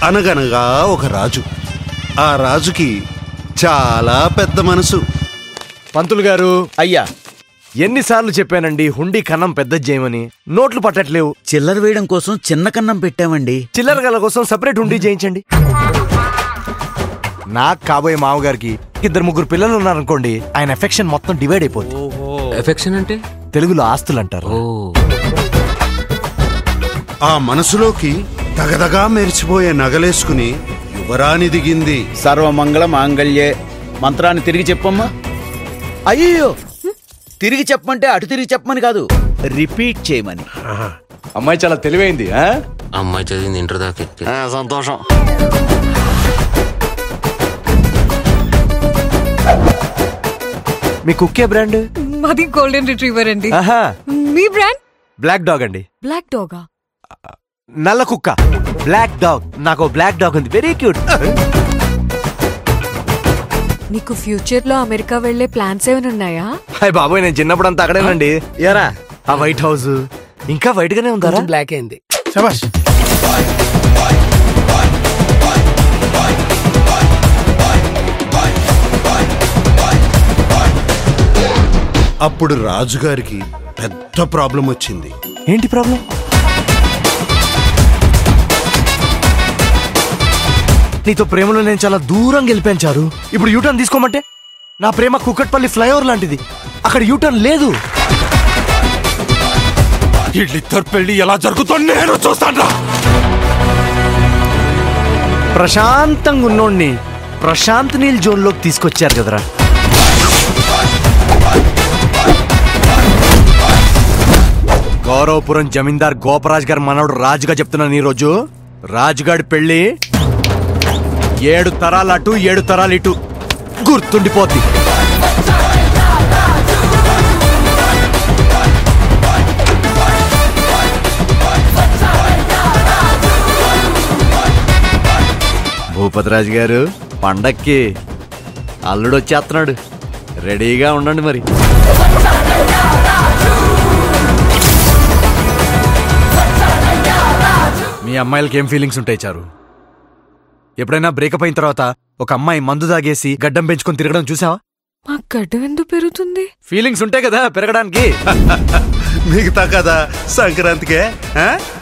అనగనగా ఒక రాజు ఆ రాజుకి చాలా పెద్ద మనసు పంతులు గారు అయ్యా ఎన్నిసార్లు చెప్పానండి హుండీ కన్నం పెద్ద చేయమని నోట్లు పట్టట్లేవు చిల్లర వేయడం కోసం చిన్న కన్నం పెట్టామండి చిల్లర గల కోసం సపరేట్ హుండీ చేయించండి నాకు కాబోయే మామగారికి ఇద్దరు ముగ్గురు పిల్లలు ఉన్నారనుకోండి ఆయన ఎఫెక్షన్ మొత్తం డివైడ్ అయిపోతుంది ఎఫెక్షన్ అంటే తెలుగులో ఆస్తులు అంటారు ఓ ఆ మనసులోకి దగదగా మెరిచిపోయే నగలేసుకుని యువరాణి దిగింది సర్వమంగళ మాంగళ్యే మంత్రాన్ని తిరిగి చెప్పమ్మా అయ్యో తిరిగి చెప్పమంటే అటు తిరిగి చెప్పమని కాదు రిపీట్ చేయమని అమ్మాయి చాలా తెలివైంది ఆ? అమ్మాయి చదివింది ఇంటర్ దాకా ఎక్కి. సంతోషం మీ కుక్కే బ్రాండ్ మాది గోల్డెన్ రిట్రీవర్ అండి ఆహా మీ బ్రాండ్ బ్లాక్ డాగ్ అండి బ్లాక్ డోగా నల్ల కుక్క బ్లాక్ డాగ్ నాకు బ్లాక్ డాగ్ ఉంది వెరీ క్యూట్ నీకు ఫ్యూచర్ లో అమెరికా వెళ్లే ప్లాన్స్ ఏమైనా ఉన్నాయా హాయ్ బాబోయ్ నేను చిన్నప్పుడు అంతా అక్కడేనండి ఎరా ఆ వైట్ హౌస్ ఇంకా వైట్ గానే ఉందారా బ్లాక్ అయింది అప్పుడు రాజుగారికి పెద్ద ప్రాబ్లం వచ్చింది ఏంటి ప్రాబ్లం నీతో ప్రేమలో నేను చాలా దూరం గెలిపించారు ఇప్పుడు యూటర్న్ తీసుకోమంటే నా ప్రేమ కుక్కట్పల్లి ఫ్లైఓవర్ లాంటిది అక్కడ యూటర్న్ లేదు వీళ్ళిద్దరు పెళ్లి ఎలా జరుగుతుంది నేను చూస్తాను ప్రశాంతంగా ఉన్నోడిని ప్రశాంత్ నీల్ జోన్ లోకి తీసుకొచ్చారు కదరా గౌరవపురం జమీందార్ గోపరాజ్ గారి మనవడు రాజుగా చెప్తున్నాను ఈ రోజు రాజుగాడి పెళ్లి ఏడు తరాలు అటు ఏడు తరాలు ఇటు గుర్తుండిపోద్ది భూపతిరాజు గారు పండక్కి అల్లుడు వచ్చేస్తున్నాడు రెడీగా ఉండండి మరి మీ అమ్మాయిలకి ఏం ఫీలింగ్స్ ఉంటాయి చారు ఎప్పుడైనా బ్రేకప్ అయిన తర్వాత ఒక అమ్మాయి మందు తాగేసి గడ్డం పెంచుకొని తిరగడం చూసావా మా గడ్డం ఎందుకు పెరుగుతుంది ఫీలింగ్స్ ఉంటాయి కదా పెరగడానికి మిగతా కదా సంక్రాంతికే ఆ?